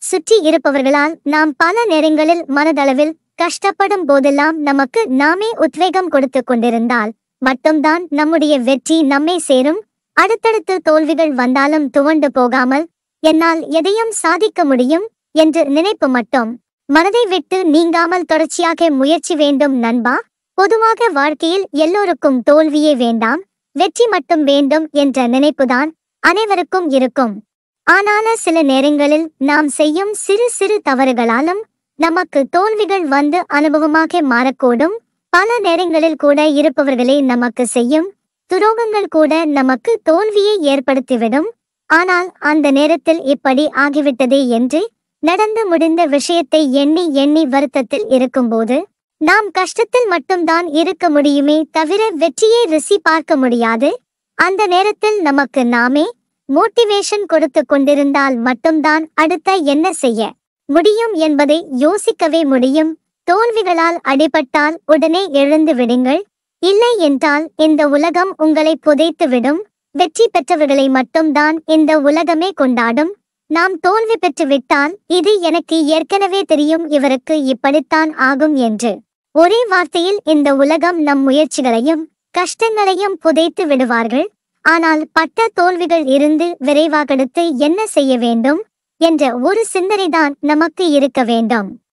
சுற்றி இருப்பவர்களால் நாம் பல நேரங்களில் மனதளவில் கஷ்டப்படும் போதெல்லாம் நமக்கு நாமே உத்வேகம் கொடுத்து கொண்டிருந்தால் மட்டும்தான் நம்முடைய வெற்றி நம்மை சேரும் அடுத்தடுத்து தோல்விகள் வந்தாலும் துவண்டு போகாமல் என்னால் எதையும் சாதிக்க முடியும் என்று நினைப்பு மட்டும் மனதை விட்டு நீங்காமல் தொடர்ச்சியாக முயற்சி வேண்டும் நண்பா பொதுவாக வாழ்க்கையில் எல்லோருக்கும் தோல்வியே வேண்டாம் வெற்றி மட்டும் வேண்டும் என்ற நினைப்புதான் அனைவருக்கும் இருக்கும் ஆனால சில நேரங்களில் நாம் செய்யும் சிறு சிறு தவறுகளாலும் நமக்கு தோல்விகள் வந்து அனுபவமாக மாறக்கூடும் பல நேரங்களில் கூட இருப்பவர்களே நமக்கு செய்யும் துரோகங்கள் கூட நமக்கு தோல்வியை ஏற்படுத்திவிடும் ஆனால் அந்த நேரத்தில் இப்படி ஆகிவிட்டதே என்று நடந்து முடிந்த விஷயத்தை எண்ணி எண்ணி வருத்தத்தில் இருக்கும்போது நாம் கஷ்டத்தில் மட்டும்தான் இருக்க முடியுமே தவிர வெற்றியை ருசி பார்க்க முடியாது அந்த நேரத்தில் நமக்கு நாமே மோட்டிவேஷன் கொடுத்து கொண்டிருந்தால் மட்டும்தான் அடுத்த என்ன செய்ய முடியும் என்பதை யோசிக்கவே முடியும் தோல்விகளால் அடிபட்டால் உடனே எழுந்து விடுங்கள் இல்லை என்றால் இந்த உலகம் உங்களை புதைத்து விடும் வெற்றி பெற்றவர்களை மட்டும்தான் இந்த உலகமே கொண்டாடும் நாம் தோல்வி பெற்று விட்டால் இது எனக்கு ஏற்கனவே தெரியும் இவருக்கு இப்படித்தான் ஆகும் என்று ஒரே வார்த்தையில் இந்த உலகம் நம் முயற்சிகளையும் கஷ்டங்களையும் புதைத்து விடுவார்கள் ஆனால் பட்ட தோல்விகள் இருந்து விரைவாகடுத்து என்ன செய்ய வேண்டும் என்ற ஒரு சிந்தனைதான் நமக்கு இருக்க வேண்டும்